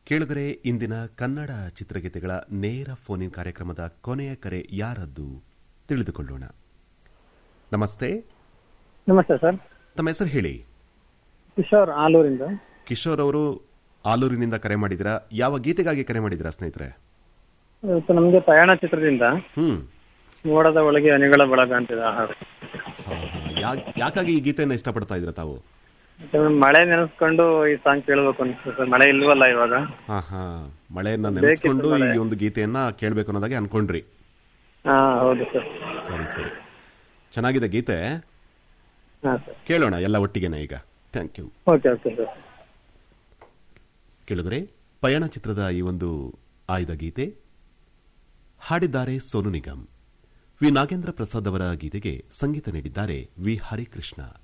ಕೇಳುಗರೆ ಇಂದಿನ ಕನ್ನಡ ಚಿತ್ರಗೀತೆಗಳ ನೇರ ಫೋನ್ ಇನ್ ಕಾರ್ಯಕ್ರಮದ ಕೊನೆಯ ಕರೆ ಯಾರದ್ದು ತಿಳಿದುಕೊಳ್ಳೋಣ ನಮಸ್ತೆ ನಮಸ್ತೆ ಸರ್ ತಮ್ಮ ಹೆಸರು ಹೇಳಿ ಕಿಶೋರ್ ಆಲೂರಿಂದ ಕಿಶೋರ್ ಅವರು ಆಲೂರಿನಿಂದ ಕರೆ ಮಾಡಿದಿರಾ ಯಾವ ಗೀತೆಗಾಗಿ ಕರೆ ಮಾಡಿದಿರಾ ಸ್ನೇಹಿತರೆ ಇವತ್ತು ನಮಗೆ ಪಯಣ ಚಿತ್ರದಿಂದ ಹ್ಮ್ ಮೋಡದ ಒಳಗೆ ಹನಿಗಳ ಬಳಗ ಅಂತಿದೆ ಆ ಹಾಡು. ಹಾ, ಹಾ. ಯಾ- ಯಾಕಾಗಿ ಈ ಗೀತೆಯನ್ನು ಇಷ್ಟಪಡ್ತಾ ಇದ್ದೀರಾ ತಾವು ಮತ್ತೆ ಮಳೆ ನೆನೆಸ್ಕೊಂಡು ಈ ಸಾಂಗ್ ಕೇಳಬೇಕು ಅನ್ಸುತ್ತೆ ಸರ್ ಮಳೆ ಇಲ್ವಲ್ಲ ಇವಾಗ ಹಾ ಹಾ ಮಳೆಯನ್ನ ನೆನೆಸ್ಕೊಂಡು ಈ ಒಂದು ಗೀತೆಯನ್ನ ಕೇಳಬೇಕು ಅನ್ನೋದಾಗಿ ಅನ್ಕೊಂಡ್ರಿ ಹಾ ಹೌದು ಸರ್ ಸರಿ ಸರಿ ಚೆನ್ನಾಗಿದೆ ಗೀತೆ ಹಾ ಸರ್ ಕೇಳೋಣ ಎಲ್ಲ ಒಟ್ಟಿಗೆನೆ ಈಗ thank you okay okay sir ಕೇಳುಗರೆ ಪಯಣ ಚಿತ್ರದ ಈ ಒಂದು ಆಯ್ದ ಗೀತೆ ಹಾಡಿದ್ದಾರೆ ಸೋನು ನಿಗಮ್ ವಿ ನಾಗೇಂದ್ರ ಪ್ರಸಾದ್ ಅವರ ಗೀತೆಗೆ ಸಂಗೀತ ನೀಡಿದ್ದಾರೆ ವಿ ಹರಿಕೃಷ್ಣ